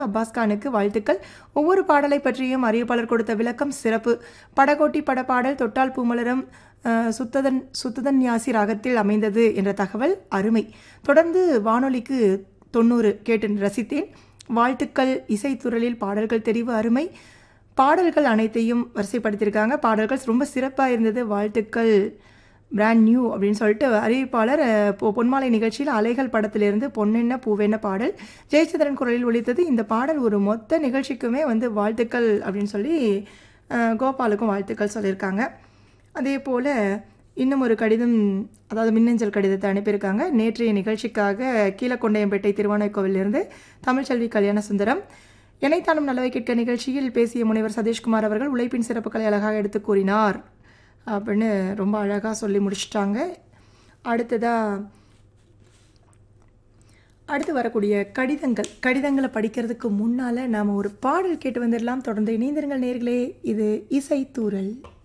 Abbas கானுக்கு வாழ்த்துக்கள் ஒவ்வொரு பாடலை பற்றியும் அறிவிப்பாளர் கொடுத்த விளக்கம் சிறப்பு படகோட்டி படப்பாடல் தொட்டால் பூமலரும் அஹ், சுத்ததன் சுத்ததன் ஞாசி ராகத்தில் அமைந்தது என்ற தகவல் அருமை தொடர்ந்து வானொலிக்கு தொண்ணூறு கேட்டு ரசித்தேன் வாழ்த்துக்கள் இசைத்துறலில் பாடல்கள் தெரிவு அருமை பாடல்கள் அனைத்தையும் வரிசைப்படுத்தியிருக்காங்க பாடல்கள் ரொம்ப சிறப்பாக இருந்தது வாழ்த்துக்கள் பிராண்ட் நியூ அப்படின்னு சொல்லிட்டு அறிவிப்பாளர் அஹ், பொ- பொன்மாலை நிகழ்ச்சியில் அலைகள் படத்திலிருந்து பொன்னென்ன பூவென்ன பாடல் ஜெயச்சந்திரன் குரலில் ஒலித்தது இந்த பாடல் ஒரு மொத்த நிகழ்ச்சிக்குமே வந்து வாழ்த்துக்கள் அப்படின்னு சொல்லி அஹ், கோபாலுக்கும் வாழ்த்துக்கள் சொல்லியிருக்காங்க அதே போல் இன்னும் ஒரு கடிதம் அதாவது மின்னஞ்சல் கடிதத்தை அனுப்பியிருக்காங்க நேற்றைய நிகழ்ச்சிக்காக கீழக்கொண்டையம்பேட்டை திருவானைக்கோவிலிருந்து தமிழ்ச்செல்வி கல்யாண சுந்தரம் எனைத்தானும் நல்லவை கேட்க நிகழ்ச்சியில் பேசிய முனைவர் சதீஷ்குமார் அவர்கள் உழைப்பின் சிறப்புகளை அழகாக எடுத்து கூறினார் அப்படின்னு ரொம்ப அழகாக சொல்லி முடிச்சிட்டாங்க அடுத்ததாக அடுத்து வரக்கூடிய கடிதங்கள் கடிதங்களை படிக்கிறதுக்கு முன்னால் நாம் ஒரு பாடல் கேட்டு வந்துடலாம் தொடர்ந்து இணைந்திருங்கள் நேர்களே இது இசைத்தூரல்